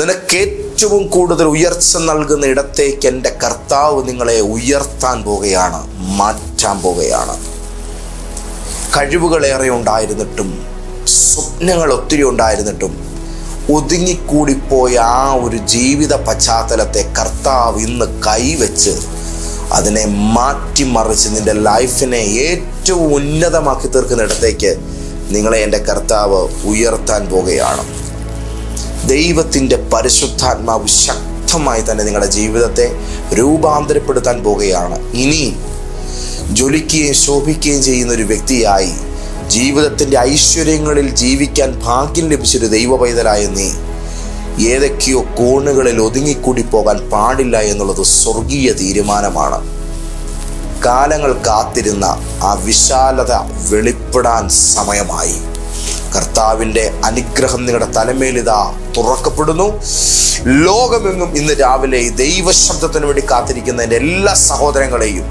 നിനക്ക് ഏറ്റവും കൂടുതൽ ഉയർച്ച നൽകുന്ന ഇടത്തേക്ക് എൻ്റെ കർത്താവ് നിങ്ങളെ ഉയർത്താൻ പോകുകയാണ് മാറ്റാൻ പോകുകയാണ് കഴിവുകളേറെ ഉണ്ടായിരുന്നിട്ടും സ്വപ്നങ്ങൾ ഒത്തിരി ഉണ്ടായിരുന്നിട്ടും ഒതുങ്ങിക്കൂടിപ്പോയ ആ ഒരു ജീവിത പശ്ചാത്തലത്തെ കർത്താവ് ഇന്ന് കൈവച്ച് അതിനെ മാറ്റിമറിച്ച് നിന്റെ ലൈഫിനെ ഏറ്റവും ഉന്നതമാക്കി തീർക്കുന്നിടത്തേക്ക് നിങ്ങളെ എൻ്റെ കർത്താവ് ഉയർത്താൻ പോകുകയാണ് ദൈവത്തിൻ്റെ പരിശുദ്ധാത്മാവ് ശക്തമായി തന്നെ നിങ്ങളുടെ ജീവിതത്തെ രൂപാന്തരപ്പെടുത്താൻ പോകുകയാണ് ഇനി ജ്വലിക്കുകയും ശോഭിക്കുകയും ചെയ്യുന്ന ഒരു വ്യക്തിയായി ജീവിതത്തിൻ്റെ ഐശ്വര്യങ്ങളിൽ ജീവിക്കാൻ ഭാഗ്യം ലഭിച്ചൊരു ദൈവ പൈതലായ നീ ഏതൊക്കെയോ കോണുകളിൽ ഒതുങ്ങിക്കൂടി പോകാൻ പാടില്ല എന്നുള്ളത് സ്വർഗീയ തീരുമാനമാണ് കാലങ്ങൾ കാത്തിരുന്ന ആ വിശാലത വെളിപ്പെടാൻ സമയമായി കർത്താവിൻ്റെ അനുഗ്രഹം നിങ്ങളുടെ തലമേലിതാ തുറക്കപ്പെടുന്നു ലോകമെങ്ങും ഇന്ന് രാവിലെ ഈ ദൈവശബ്ദത്തിന് വേണ്ടി കാത്തിരിക്കുന്ന എൻ്റെ എല്ലാ സഹോദരങ്ങളെയും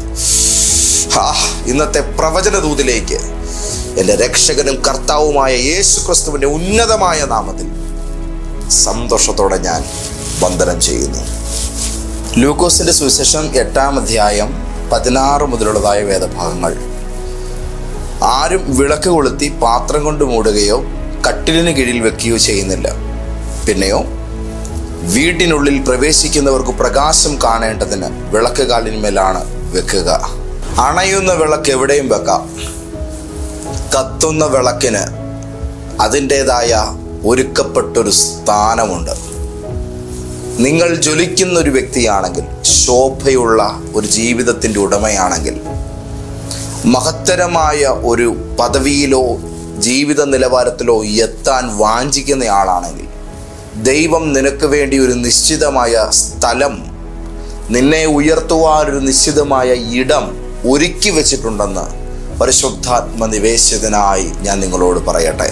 ഹാ, ഇന്നത്തെ പ്രവചന ദൂതിലേക്ക് എൻ്റെ രക്ഷകനും കർത്താവുമായ യേശു ക്രിസ്തുവിൻ്റെ ഉന്നതമായ നാമത്തിൽ സന്തോഷത്തോടെ ഞാൻ വന്ദനം ചെയ്യുന്നു ലൂക്കോസിന്റെ സുവിശേഷം എട്ടാം അധ്യായം പതിനാറ് മുതലുള്ളതായ വേദഭാഗങ്ങൾ ആരും വിളക്ക് കൊളുത്തി പാത്രം കൊണ്ട് മൂടുകയോ കട്ടിലിന് കീഴിൽ വെക്കുകയോ ചെയ്യുന്നില്ല പിന്നെയോ വീട്ടിനുള്ളിൽ പ്രവേശിക്കുന്നവർക്ക് പ്രകാശം കാണേണ്ടതിന് വിളക്ക് കാലിന്മേലാണ് വെക്കുക അണയുന്ന വിളക്ക് എവിടെയും വെക്കാം കത്തുന്ന വിളക്കിന് അതിൻ്റെതായ ഒരുക്കപ്പെട്ടൊരു സ്ഥാനമുണ്ട് നിങ്ങൾ ജ്വലിക്കുന്ന ഒരു വ്യക്തിയാണെങ്കിൽ ശോഭയുള്ള ഒരു ജീവിതത്തിൻ്റെ ഉടമയാണെങ്കിൽ മഹത്തരമായ ഒരു പദവിയിലോ ജീവിത നിലവാരത്തിലോ എത്താൻ വാഞ്ചിക്കുന്ന ആളാണെങ്കിൽ ദൈവം നിനക്ക് വേണ്ടി ഒരു നിശ്ചിതമായ സ്ഥലം നിന്നെ ഉയർത്തുവാൻ ഒരു നിശ്ചിതമായ ഇടം ഒരുക്കി വെച്ചിട്ടുണ്ടെന്ന് പരിശുദ്ധാത്മ നിവേശിതനായി ഞാൻ നിങ്ങളോട് പറയട്ടെ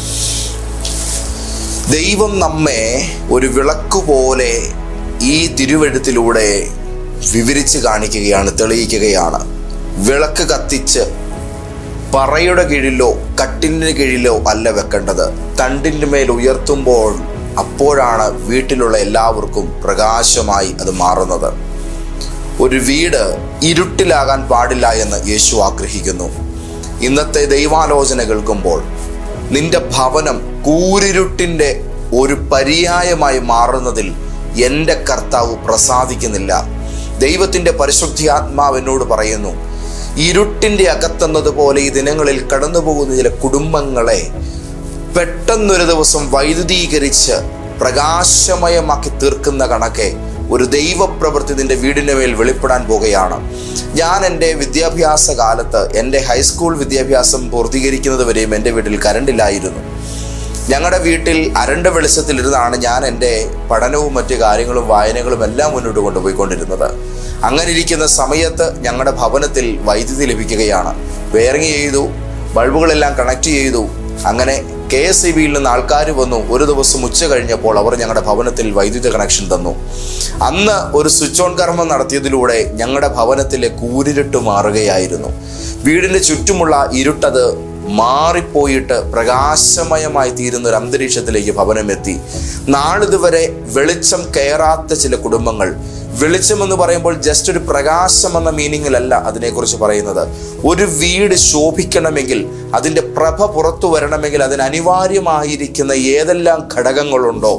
ദൈവം നമ്മെ ഒരു വിളക്ക് പോലെ ഈ തിരുവെഴുത്തിലൂടെ വിവരിച്ച് കാണിക്കുകയാണ് തെളിയിക്കുകയാണ് വിളക്ക് കത്തിച്ച് പറയുടെ കീഴിലോ കട്ടിലിന് കീഴിലോ അല്ല വെക്കേണ്ടത് തണ്ടിൻ്റെ മേൽ ഉയർത്തുമ്പോൾ അപ്പോഴാണ് വീട്ടിലുള്ള എല്ലാവർക്കും പ്രകാശമായി അത് മാറുന്നത് ഒരു വീട് ഇരുട്ടിലാകാൻ പാടില്ല എന്ന് യേശു ആഗ്രഹിക്കുന്നു ഇന്നത്തെ ദൈവാലോചന കേൾക്കുമ്പോൾ നിന്റെ ഭവനം കൂരിരുട്ടിൻ്റെ ഒരു പര്യായമായി മാറുന്നതിൽ എൻ്റെ കർത്താവ് പ്രസാദിക്കുന്നില്ല ദൈവത്തിൻ്റെ പരിശുദ്ധാത്മാവ് എന്നോട് പറയുന്നു ഇരുട്ടിൻ്റെ അകത്തുന്നതുപോലെ ഈ ദിനങ്ങളിൽ കടന്നു പോകുന്ന ചില കുടുംബങ്ങളെ പെട്ടെന്നൊരു ദിവസം വൈദ്യുതീകരിച്ച് പ്രകാശമയമാക്കി തീർക്കുന്ന കണക്കെ ഒരു ദൈവപ്രവൃത്തി നിന്റെ വീടിൻ്റെ മേൽ വെളിപ്പെടാൻ പോകുകയാണ് ഞാൻ എൻ്റെ വിദ്യാഭ്യാസ കാലത്ത് എൻ്റെ ഹൈസ്കൂൾ വിദ്യാഭ്യാസം പൂർത്തീകരിക്കുന്നത് വരെയും എൻ്റെ വീട്ടിൽ കരണ്ടില്ലായിരുന്നു ഞങ്ങളുടെ വീട്ടിൽ അരണ്ട വെളിച്ചത്തിലിരുന്നാണ് ഞാൻ എൻ്റെ പഠനവും മറ്റു കാര്യങ്ങളും വായനകളും എല്ലാം മുന്നോട്ട് കൊണ്ടുപോയിക്കൊണ്ടിരുന്നത് അങ്ങനെ ഇരിക്കുന്ന സമയത്ത് ഞങ്ങളുടെ ഭവനത്തിൽ വൈദ്യുതി ലഭിക്കുകയാണ് വയറിങ് ചെയ്തു ബൾബുകളെല്ലാം കണക്ട് ചെയ്തു അങ്ങനെ കെ എസ് ഇ ബിയിൽ നിന്ന് ആൾക്കാർ വന്നു ഒരു ദിവസം ഉച്ച കഴിഞ്ഞപ്പോൾ അവർ ഞങ്ങളുടെ ഭവനത്തിൽ വൈദ്യുതി കണക്ഷൻ തന്നു അന്ന് ഒരു സ്വിച്ച് ഓൺ കർമ്മം നടത്തിയതിലൂടെ ഞങ്ങളുടെ ഭവനത്തിലെ കൂരിരുട്ട് മാറുകയായിരുന്നു വീടിന് ചുറ്റുമുള്ള ഇരുട്ടത് മാറിപ്പോയിട്ട് പ്രകാശമയമായി തീരുന്ന ഒരു അന്തരീക്ഷത്തിലേക്ക് ഭവനമെത്തി നാളിതുവരെ വെളിച്ചം കയറാത്ത ചില കുടുംബങ്ങൾ വെളിച്ചം എന്ന് പറയുമ്പോൾ ജസ്റ്റ് ഒരു പ്രകാശം എന്ന മീനിങ്ങിലല്ല അതിനെക്കുറിച്ച് പറയുന്നത് ഒരു വീട് ശോഭിക്കണമെങ്കിൽ അതിൻ്റെ പ്രഭ പുറത്തു വരണമെങ്കിൽ അതിന് അനിവാര്യമായിരിക്കുന്ന ഏതെല്ലാം ഘടകങ്ങളുണ്ടോ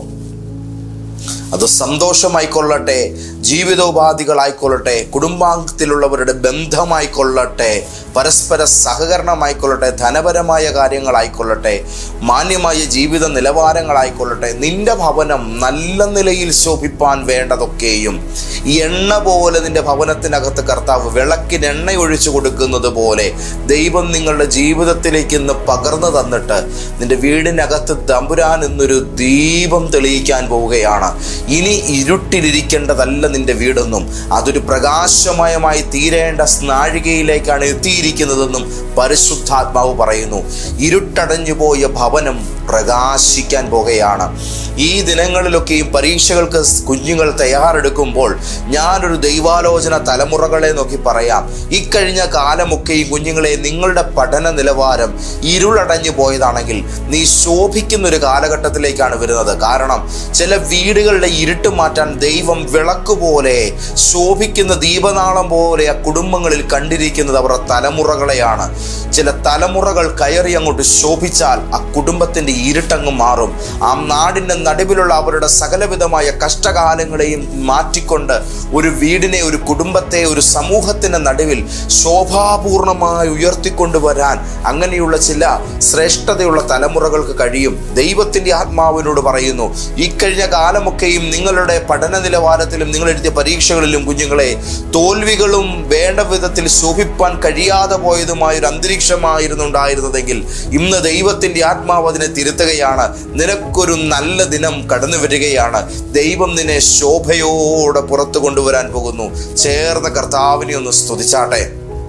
അത് സന്തോഷമായിക്കൊള്ളട്ടെ ജീവിതോപാധികളായിക്കൊള്ളട്ടെ കുടുംബാംഗത്തിലുള്ളവരുടെ ബന്ധമായിക്കൊള്ളട്ടെ പരസ്പര സഹകരണമായിക്കൊള്ളട്ടെ ധനപരമായ കാര്യങ്ങളായിക്കൊള്ളട്ടെ മാന്യമായ ജീവിത നിലവാരങ്ങളായിക്കൊള്ളട്ടെ നിന്റെ ഭവനം നല്ല നിലയിൽ ശോഭിപ്പാൻ വേണ്ടതൊക്കെയും എണ്ണ പോലെ നിന്റെ ഭവനത്തിനകത്ത് കർത്താവ് വിളക്കിന് എണ്ണ ഒഴിച്ചു കൊടുക്കുന്നത് പോലെ ദൈവം നിങ്ങളുടെ ജീവിതത്തിലേക്ക് ഇന്ന് പകർന്നു തന്നിട്ട് നിന്റെ വീടിനകത്ത് തമ്പുരാൻ എന്നൊരു ദീപം തെളിയിക്കാൻ പോവുകയാണ് ഇനി ഇരുട്ടിലിരിക്കേണ്ടതല്ല നിന്റെ വീടെന്നും അതൊരു പ്രകാശമയമായി തീരേണ്ട നാഴികയിലേക്കാണ് എത്തിയിരിക്കുന്നതെന്നും പരിശുദ്ധാത്മാവ് പറയുന്നു ഇരുട്ടടഞ്ഞു പോയ ഭവനം പ്രകാശിക്കാൻ പോകുകയാണ് ഈ ദിനങ്ങളിലൊക്കെയും പരീക്ഷകൾക്ക് കുഞ്ഞുങ്ങൾ തയ്യാറെടുക്കുമ്പോൾ ഞാനൊരു ദൈവാലോചന തലമുറകളെ നോക്കി പറയാം ഇക്കഴിഞ്ഞ കാലമൊക്കെയും കുഞ്ഞുങ്ങളെ നിങ്ങളുടെ പഠന നിലവാരം ഇരുളടഞ്ഞു പോയതാണെങ്കിൽ നീ ശോഭിക്കുന്ന ഒരു കാലഘട്ടത്തിലേക്കാണ് വരുന്നത് കാരണം ചില വീടുകളുടെ ഇരുട്ട് മാറ്റാൻ ദൈവം വിളക്ക് പോലെ ശോഭിക്കുന്ന ദീപനാളം പോലെ ആ കുടുംബങ്ങളിൽ കണ്ടിരിക്കുന്നത് അവരുടെ തലമുറകളെയാണ് ചില തലമുറകൾ കയറി അങ്ങോട്ട് ശോഭിച്ചാൽ ആ കുടുംബത്തിന്റെ ഇരുട്ടങ്ങ് മാറും ആ നാടിന്റെ നടുവിലുള്ള അവരുടെ സകലവിധമായ കഷ്ടകാലങ്ങളെയും മാറ്റിക്കൊണ്ട് ഒരു വീടിനെ ഒരു കുടുംബത്തെ ഒരു സമൂഹത്തിന്റെ നടുവിൽ ശോഭാപൂർണമായി ഉയർത്തിക്കൊണ്ടുവരാൻ അങ്ങനെയുള്ള ചില ശ്രേഷ്ഠതയുള്ള തലമുറകൾക്ക് കഴിയും ദൈവത്തിന്റെ ആത്മാവിനോട് പറയുന്നു ഇക്കഴിഞ്ഞ കാലമൊക്കെയും നിങ്ങളുടെ പഠന നിലവാരത്തിലും നിങ്ങൾ എഴുതിയ പരീക്ഷകളിലും കുഞ്ഞുങ്ങളെ തോൽവികളും വേണ്ട വിധത്തിൽ ശോഭിപ്പാൻ കഴിയാതെ പോയതുമായ ഒരു അന്തരീക്ഷമായിരുന്നു ഉണ്ടായിരുന്നതെങ്കിൽ ഇന്ന് ദൈവത്തിന്റെ ആത്മാവ് അതിനെ തിരുത്തുകയാണ് നിനക്കൊരു നല്ല ദിനം കടന്നു വരികയാണ് ദൈവം നിന്നെ ശോഭയോടെ പുറത്തു കൊണ്ടുവരാൻ പോകുന്നു ചേർന്ന കർത്താവിനെ ഒന്ന് സ്തുതിച്ചാട്ടെ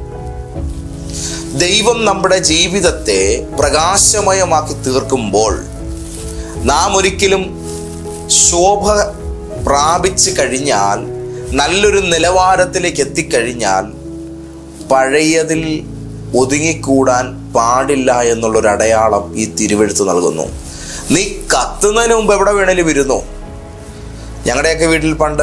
ദൈവം നമ്മുടെ ജീവിതത്തെ പ്രകാശമയമാക്കി തീർക്കുമ്പോൾ നാം ഒരിക്കലും ശോഭ പ്രാപിച്ചു കഴിഞ്ഞാൽ നല്ലൊരു നിലവാരത്തിലേക്ക് എത്തിക്കഴിഞ്ഞാൽ പഴയതിൽ ഒതുങ്ങിക്കൂടാൻ പാടില്ല എന്നുള്ളൊരു അടയാളം ഈ തിരുവെഴുത്ത് നൽകുന്നു നീ കത്തുന്നതിന് മുമ്പ് എവിടെ വേണേലും ഇരുന്നു ഞങ്ങളുടെയൊക്കെ വീട്ടിൽ പണ്ട്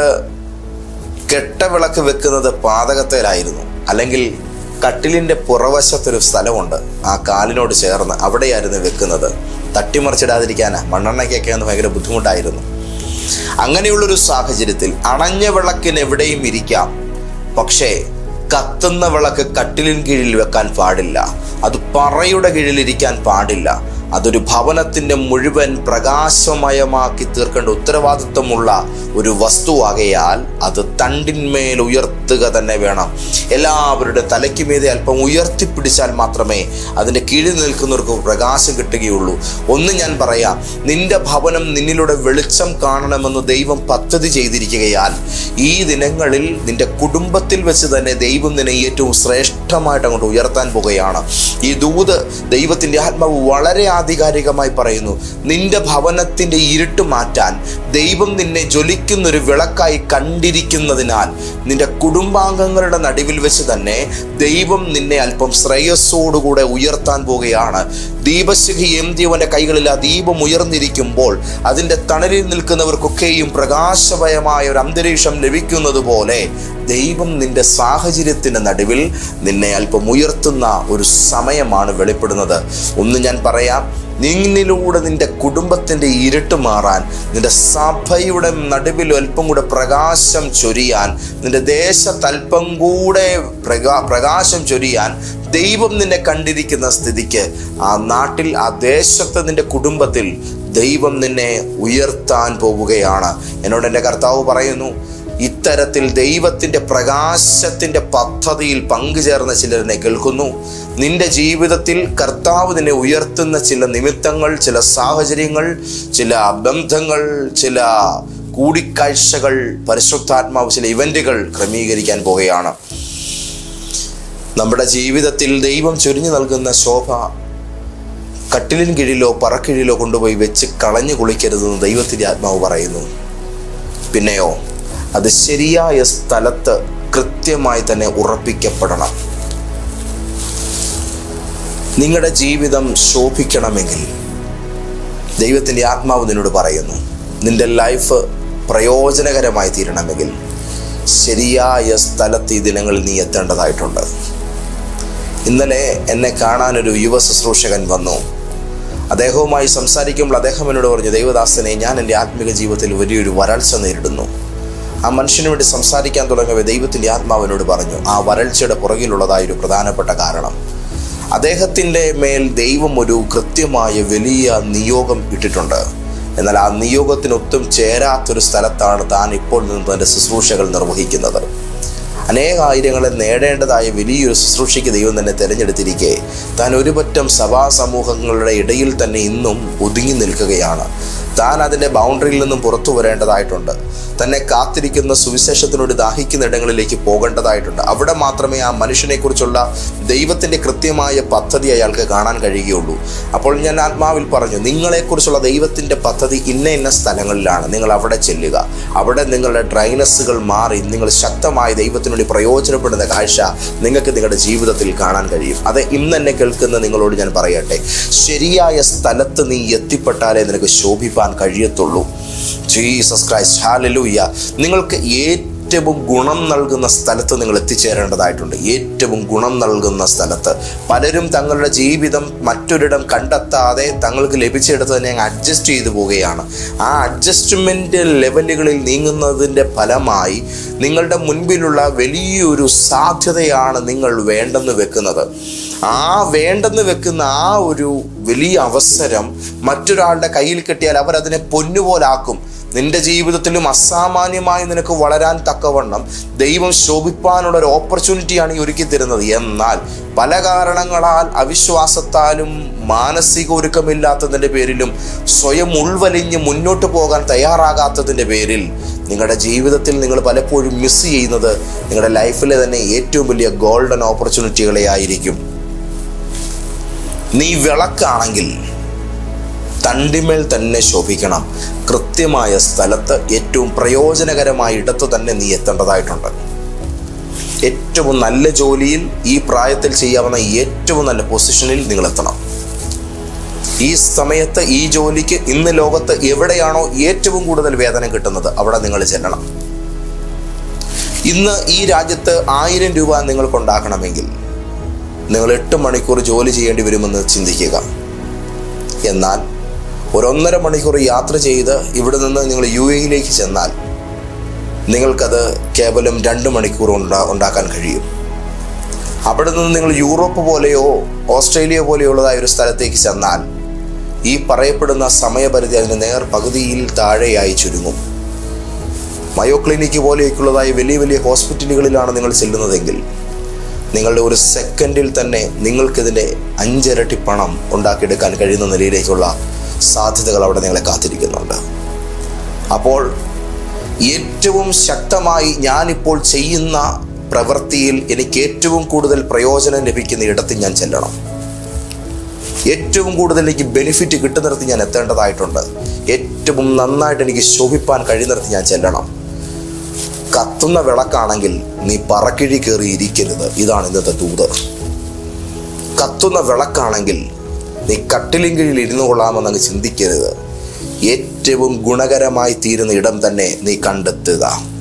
കെട്ട വിളക്ക് വെക്കുന്നത് പാതകത്തേലായിരുന്നു അല്ലെങ്കിൽ കട്ടിലിൻ്റെ പുറവശത്തൊരു സ്ഥലമുണ്ട് ആ കാലിനോട് ചേർന്ന് അവിടെയായിരുന്നു വെക്കുന്നത് തട്ടിമറിച്ചിടാതിരിക്കാനാ മണ്ണെണ്ണയ്ക്കൊക്കെ ഒന്ന് ഭയങ്കര ബുദ്ധിമുട്ടായിരുന്നു അങ്ങനെയുള്ളൊരു സാഹചര്യത്തിൽ അണഞ്ഞ വിളക്കിന് എവിടെയും ഇരിക്കാം പക്ഷേ കത്തുന്ന വിളക്ക് കട്ടിലിൻ കീഴിൽ വെക്കാൻ പാടില്ല അത് പറയുടെ കീഴിൽ ഇരിക്കാൻ പാടില്ല അതൊരു ഭവനത്തിൻ്റെ മുഴുവൻ പ്രകാശമയമാക്കി തീർക്കേണ്ട ഉത്തരവാദിത്വമുള്ള ഒരു വസ്തുവാകയാൽ അത് തണ്ടിന്മേൽ ഉയർത്തുക തന്നെ വേണം എല്ലാവരുടെ തലയ്ക്ക് മീതെ അല്പം ഉയർത്തിപ്പിടിച്ചാൽ മാത്രമേ അതിൻ്റെ കീഴിൽ നിൽക്കുന്നവർക്ക് പ്രകാശം കിട്ടുകയുള്ളൂ ഒന്ന് ഞാൻ പറയാം നിന്റെ ഭവനം നിന്നിലൂടെ വെളിച്ചം കാണണമെന്ന് ദൈവം പദ്ധതി ചെയ്തിരിക്കുകയാൽ ഈ ദിനങ്ങളിൽ നിന്റെ കുടുംബത്തിൽ വെച്ച് തന്നെ ദൈവം നിന്നെ ഏറ്റവും ശ്രേഷ്ഠമായിട്ട് അങ്ങോട്ട് ഉയർത്താൻ പോകുകയാണ് ഈ ദൂത് ദൈവത്തിൻ്റെ ആത്മാവ് വളരെ ആധികാരികമായി പറയുന്നു നിന്റെ ഭവനത്തിൻ്റെ ഇരുട്ട് മാറ്റാൻ ദൈവം നിന്നെ ജ്വലിക്കുന്നൊരു വിളക്കായി കണ്ടിരിക്കുന്നതിനാൽ നിന്റെ കുടുംബാംഗങ്ങളുടെ നടുവിൽ വെച്ച് തന്നെ ദൈവം നിന്നെ അല്പം ശ്രേയസ്സോടുകൂടെ ഉയർത്താൻ പോവുകയാണ് ദീപശിഖി ഏന്തിയവൻ്റെ കൈകളിൽ ആ ദീപം ഉയർന്നിരിക്കുമ്പോൾ അതിൻ്റെ തണലിൽ നിൽക്കുന്നവർക്കൊക്കെയും പ്രകാശമയമായ ഒരു അന്തരീക്ഷം ലഭിക്കുന്നത് പോലെ ദൈവം നിന്റെ സാഹചര്യത്തിൻ്റെ നടുവിൽ നിന്നെ അല്പം ഉയർത്തുന്ന ഒരു സമയമാണ് വെളിപ്പെടുന്നത് ഒന്ന് ഞാൻ പറയാം നിന്നിലൂടെ നിന്റെ കുടുംബത്തിൻ്റെ ഇരുട്ട് മാറാൻ നിന്റെ സഭയുടെ നടുവിൽ അല്പം കൂടെ പ്രകാശം ചൊരിയാൻ നിന്റെ ദേശത്ത് അല്പം കൂടെ പ്രകാ പ്രകാശം ചൊരിയാൻ ദൈവം നിന്നെ കണ്ടിരിക്കുന്ന സ്ഥിതിക്ക് ആ നാട്ടിൽ ആ ദേശത്ത് നിന്റെ കുടുംബത്തിൽ ദൈവം നിന്നെ ഉയർത്താൻ പോവുകയാണ് എന്നോട് എൻ്റെ കർത്താവ് പറയുന്നു ഇത്തരത്തിൽ ദൈവത്തിൻ്റെ പ്രകാശത്തിൻ്റെ പദ്ധതിയിൽ പങ്കുചേർന്ന ചിലരിനെ കേൾക്കുന്നു നിന്റെ ജീവിതത്തിൽ കർത്താവ് നിന്നെ ഉയർത്തുന്ന ചില നിമിത്തങ്ങൾ ചില സാഹചര്യങ്ങൾ ചില ബന്ധങ്ങൾ ചില കൂടിക്കാഴ്ചകൾ പരിശുദ്ധാത്മാവ് ചില ഇവൻറ്റുകൾ ക്രമീകരിക്കാൻ പോകുകയാണ് നമ്മുടെ ജീവിതത്തിൽ ദൈവം ചൊരിഞ്ഞു നൽകുന്ന ശോഭ കട്ടിലിൻ കീഴിലോ പറക്കീഴിലോ കൊണ്ടുപോയി വെച്ച് കളഞ്ഞു കുളിക്കരുതെന്ന് ദൈവത്തിൻ്റെ ആത്മാവ് പറയുന്നു പിന്നെയോ അത് ശരിയായ സ്ഥലത്ത് കൃത്യമായി തന്നെ ഉറപ്പിക്കപ്പെടണം നിങ്ങളുടെ ജീവിതം ശോഭിക്കണമെങ്കിൽ ദൈവത്തിൻ്റെ ആത്മാവ് നിന്നോട് പറയുന്നു നിന്റെ ലൈഫ് പ്രയോജനകരമായി തീരണമെങ്കിൽ ശരിയായ സ്ഥലത്ത് ഈ ദിനങ്ങളിൽ നീ എത്തേണ്ടതായിട്ടുണ്ട് ഇന്നലെ എന്നെ കാണാനൊരു യുവ ശുശ്രൂഷകൻ വന്നു അദ്ദേഹവുമായി സംസാരിക്കുമ്പോൾ അദ്ദേഹം എന്നോട് പറഞ്ഞു ദൈവദാസനെ ഞാൻ എൻ്റെ ആത്മിക ജീവിതത്തിൽ വലിയൊരു വരൾച്ച നേരിടുന്നു ആ മനുഷ്യന് വേണ്ടി സംസാരിക്കാൻ തുടങ്ങിയ ദൈവത്തിൻ്റെ ആത്മാവിനോട് പറഞ്ഞു ആ വരൾച്ചയുടെ പുറകിലുള്ളതായ ഒരു പ്രധാനപ്പെട്ട കാരണം അദ്ദേഹത്തിൻ്റെ മേൽ ദൈവം ഒരു കൃത്യമായ വലിയ നിയോഗം ഇട്ടിട്ടുണ്ട് എന്നാൽ ആ നിയോഗത്തിനൊത്തും ചേരാത്തൊരു സ്ഥലത്താണ് താൻ ഇപ്പോൾ നിന്ന് തൻ്റെ ശുശ്രൂഷകൾ നിർവഹിക്കുന്നത് അനേകായിരങ്ങളെ നേടേണ്ടതായ വലിയൊരു ശുശ്രൂഷയ്ക്ക് ദൈവം തന്നെ തിരഞ്ഞെടുത്തിരിക്കെ താൻ ഒരുപറ്റം സഭാ സമൂഹങ്ങളുടെ ഇടയിൽ തന്നെ ഇന്നും ഒതുങ്ങി നിൽക്കുകയാണ് താൻ അതിൻ്റെ ബൗണ്ടറിയിൽ നിന്നും പുറത്തു വരേണ്ടതായിട്ടുണ്ട് തന്നെ കാത്തിരിക്കുന്ന സുവിശേഷത്തിനോട് ദാഹിക്കുന്ന ഇടങ്ങളിലേക്ക് പോകേണ്ടതായിട്ടുണ്ട് അവിടെ മാത്രമേ ആ മനുഷ്യനെക്കുറിച്ചുള്ള ദൈവത്തിൻ്റെ കൃത്യമായ പദ്ധതി അയാൾക്ക് കാണാൻ കഴിയുകയുള്ളൂ അപ്പോൾ ഞാൻ ആത്മാവിൽ പറഞ്ഞു നിങ്ങളെക്കുറിച്ചുള്ള ദൈവത്തിൻ്റെ പദ്ധതി ഇന്ന ഇന്ന സ്ഥലങ്ങളിലാണ് നിങ്ങൾ അവിടെ ചെല്ലുക അവിടെ നിങ്ങളുടെ ഡ്രൈനസ്സുകൾ മാറി നിങ്ങൾ ശക്തമായി ദൈവത്തിനു വേണ്ടി പ്രയോജനപ്പെടുന്ന കാഴ്ച നിങ്ങൾക്ക് നിങ്ങളുടെ ജീവിതത്തിൽ കാണാൻ കഴിയും അത് ഇന്ന് എന്നെ കേൾക്കുന്ന നിങ്ങളോട് ഞാൻ പറയട്ടെ ശരിയായ സ്ഥലത്ത് നീ എത്തിപ്പെട്ടാലേ നിനക്ക് ശോഭിപ്പാൻ കഴിയത്തുള്ളൂ ജീസസ് ക്രൈസ്റ്റ് ഹാലലൂയ നിങ്ങൾക്ക് ഏറ്റവും ഗുണം നൽകുന്ന സ്ഥലത്ത് നിങ്ങൾ എത്തിച്ചേരേണ്ടതായിട്ടുണ്ട് ഏറ്റവും ഗുണം നൽകുന്ന സ്ഥലത്ത് പലരും തങ്ങളുടെ ജീവിതം മറ്റൊരിടം കണ്ടെത്താതെ തങ്ങൾക്ക് ലഭിച്ചെടുത്ത് തന്നെ അങ്ങ് അഡ്ജസ്റ്റ് ചെയ്തു പോവുകയാണ് ആ അഡ്ജസ്റ്റ്മെൻറ്റ് ലെവലുകളിൽ നീങ്ങുന്നതിൻ്റെ ഫലമായി നിങ്ങളുടെ മുൻപിലുള്ള വലിയൊരു സാധ്യതയാണ് നിങ്ങൾ വേണ്ടെന്ന് വെക്കുന്നത് ആ വേണ്ടെന്ന് വെക്കുന്ന ആ ഒരു വലിയ അവസരം മറ്റൊരാളുടെ കയ്യിൽ കിട്ടിയാൽ അവരതിനെ പൊന്നുപോലാക്കും നിന്റെ ജീവിതത്തിലും അസാമാന്യമായി നിനക്ക് വളരാൻ തക്കവണ്ണം ദൈവം ശോഭിപ്പാനുള്ള ഒരു ഓപ്പർച്യൂണിറ്റിയാണ് ഈ ഒരുക്കി തരുന്നത് എന്നാൽ പല കാരണങ്ങളാൽ അവിശ്വാസത്താലും മാനസിക ഒരുക്കമില്ലാത്തതിൻ്റെ പേരിലും സ്വയം ഉൾവലിഞ്ഞ് മുന്നോട്ട് പോകാൻ തയ്യാറാകാത്തതിൻ്റെ പേരിൽ നിങ്ങളുടെ ജീവിതത്തിൽ നിങ്ങൾ പലപ്പോഴും മിസ് ചെയ്യുന്നത് നിങ്ങളുടെ ലൈഫിലെ തന്നെ ഏറ്റവും വലിയ ഗോൾഡൻ ഓപ്പർച്യൂണിറ്റികളെ ആയിരിക്കും നീ വിളക്കാണെങ്കിൽ തണ്ടിമേൽ തന്നെ ശോഭിക്കണം കൃത്യമായ സ്ഥലത്ത് ഏറ്റവും പ്രയോജനകരമായ ഇടത്ത് തന്നെ നീ എത്തേണ്ടതായിട്ടുണ്ട് ഏറ്റവും നല്ല ജോലിയിൽ ഈ പ്രായത്തിൽ ചെയ്യാവുന്ന ഏറ്റവും നല്ല പൊസിഷനിൽ നിങ്ങൾ എത്തണം ഈ സമയത്ത് ഈ ജോലിക്ക് ഇന്ന് ലോകത്ത് എവിടെയാണോ ഏറ്റവും കൂടുതൽ വേതനം കിട്ടുന്നത് അവിടെ നിങ്ങൾ ചെല്ലണം ഇന്ന് ഈ രാജ്യത്ത് ആയിരം രൂപ നിങ്ങൾക്ക് ഉണ്ടാക്കണമെങ്കിൽ നിങ്ങൾ എട്ട് മണിക്കൂർ ജോലി ചെയ്യേണ്ടി വരുമെന്ന് ചിന്തിക്കുക എന്നാൽ ഒരൊന്നര മണിക്കൂർ യാത്ര ചെയ്ത് ഇവിടെ നിന്ന് നിങ്ങൾ യു എയിലേക്ക് ചെന്നാൽ നിങ്ങൾക്കത് കേവലം രണ്ട് മണിക്കൂർ ഉണ്ടാ ഉണ്ടാക്കാൻ കഴിയും അവിടെ നിന്ന് നിങ്ങൾ യൂറോപ്പ് പോലെയോ ഓസ്ട്രേലിയ പോലെയുള്ളതായ ഒരു സ്ഥലത്തേക്ക് ചെന്നാൽ ഈ പറയപ്പെടുന്ന സമയപരിധി അതിന് നേർ പകുതിയിൽ താഴെയായി ചുരുങ്ങും മയോ ക്ലിനിക്ക് പോലെയൊക്കെയുള്ളതായ വലിയ വലിയ ഹോസ്പിറ്റലുകളിലാണ് നിങ്ങൾ ചെല്ലുന്നതെങ്കിൽ നിങ്ങളുടെ ഒരു സെക്കൻഡിൽ തന്നെ നിങ്ങൾക്കിതിൻ്റെ അഞ്ചിരട്ടി പണം ഉണ്ടാക്കിയെടുക്കാൻ കഴിയുന്ന നിലയിലേക്കുള്ള സാധ്യതകൾ അവിടെ നിങ്ങളെ കാത്തിരിക്കുന്നുണ്ട് അപ്പോൾ ഏറ്റവും ശക്തമായി ഞാനിപ്പോൾ ചെയ്യുന്ന പ്രവൃത്തിയിൽ എനിക്ക് ഏറ്റവും കൂടുതൽ പ്രയോജനം ലഭിക്കുന്ന ഇടത്ത് ഞാൻ ചെല്ലണം ഏറ്റവും കൂടുതൽ എനിക്ക് ബെനിഫിറ്റ് കിട്ടുന്നിടത്ത് ഞാൻ എത്തേണ്ടതായിട്ടുണ്ട് ഏറ്റവും നന്നായിട്ട് എനിക്ക് ശോഭിപ്പാൻ കഴിയുന്നിടത്ത് ഞാൻ ചെല്ലണം കത്തുന്ന വിളക്കാണെങ്കിൽ നീ പറക്കിഴി കയറി ഇരിക്കരുത് ഇതാണ് ഇന്നത്തെ ദൂത് കത്തുന്ന വിളക്കാണെങ്കിൽ നീ കട്ടിലിൻ കീഴിൽ ഇരുന്നു കൊള്ളാമെന്ന് അങ്ങ് ചിന്തിക്കരുത് ഏറ്റവും ഗുണകരമായി തീരുന്ന ഇടം തന്നെ നീ കണ്ടെത്തുക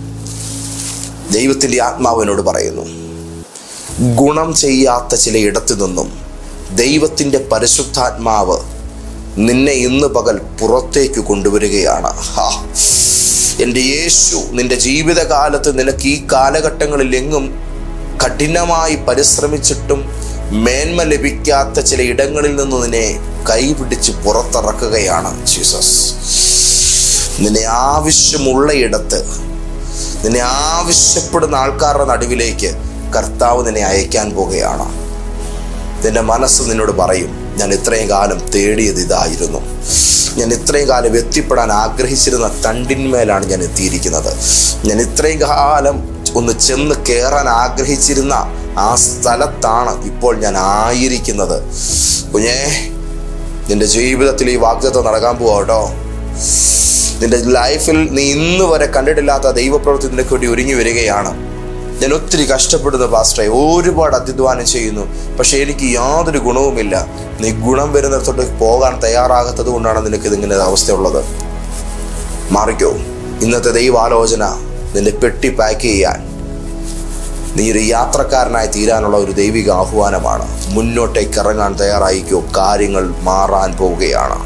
ദൈവത്തിൻ്റെ ആത്മാവിനോട് പറയുന്നു ഗുണം ചെയ്യാത്ത ചില ഇടത്തു നിന്നും ദൈവത്തിൻ്റെ പരിശുദ്ധാത്മാവ് നിന്നെ ഇന്ന് പകൽ പുറത്തേക്ക് കൊണ്ടുവരികയാണ് ഹാ എൻ്റെ യേശു നിന്റെ ജീവിതകാലത്ത് നിനക്ക് ഈ കാലഘട്ടങ്ങളിൽ എങ്ങും കഠിനമായി പരിശ്രമിച്ചിട്ടും മേന്മ ലഭിക്കാത്ത ചില ഇടങ്ങളിൽ നിന്ന് നിന്നെ കൈപിടിച്ച് പുറത്തിറക്കുകയാണ് ജീസസ് നിന്നെ ആവശ്യമുള്ള ഇടത്ത് നിന്നെ ആവശ്യപ്പെടുന്ന ആൾക്കാരുടെ നടുവിലേക്ക് കർത്താവ് നിന്നെ അയക്കാൻ പോകുകയാണ് നിന്റെ മനസ്സ് നിന്നോട് പറയും ഞാൻ ഇത്രയും കാലം തേടിയത് ഇതായിരുന്നു ഞാൻ ഇത്രയും കാലം എത്തിപ്പെടാൻ ആഗ്രഹിച്ചിരുന്ന തണ്ടിന്മേലാണ് ഞാൻ എത്തിയിരിക്കുന്നത് ഞാൻ ഇത്രയും കാലം ഒന്ന് ചെന്ന് കയറാൻ ആഗ്രഹിച്ചിരുന്ന ആ സ്ഥലത്താണ് ഇപ്പോൾ ഞാൻ ആയിരിക്കുന്നത് കുഞ്ഞേ നിന്റെ ജീവിതത്തിൽ ഈ വാഗ്ദത്വം നടക്കാൻ പോവാ കേട്ടോ നിന്റെ ലൈഫിൽ നീ ഇന്ന് വരെ കണ്ടിട്ടില്ലാത്ത ദൈവപ്രവൃത്തി നിനക്ക് വേണ്ടി ഒരുങ്ങി വരികയാണ് ഞാൻ ഒത്തിരി കഷ്ടപ്പെടുന്നു പാസ്റ്ററെ ഒരുപാട് അധ്വാനം ചെയ്യുന്നു പക്ഷെ എനിക്ക് യാതൊരു ഗുണവുമില്ല നീ ഗുണം വരുന്നിടത്തോട്ട് പോകാൻ തയ്യാറാകാത്തത് കൊണ്ടാണ് നിനക്ക് ഇതിങ്ങനെ അവസ്ഥയുള്ളത് മാറിക്കോ ഇന്നത്തെ ദൈവാലോചന നിന്റെ പെട്ടി പാക്ക് ചെയ്യാൻ നീ ഒരു യാത്രക്കാരനായി തീരാനുള്ള ഒരു ദൈവിക ആഹ്വാനമാണ് മുന്നോട്ടേക്ക് ഇറങ്ങാൻ തയ്യാറായിക്കോ കാര്യങ്ങൾ മാറാൻ പോവുകയാണ്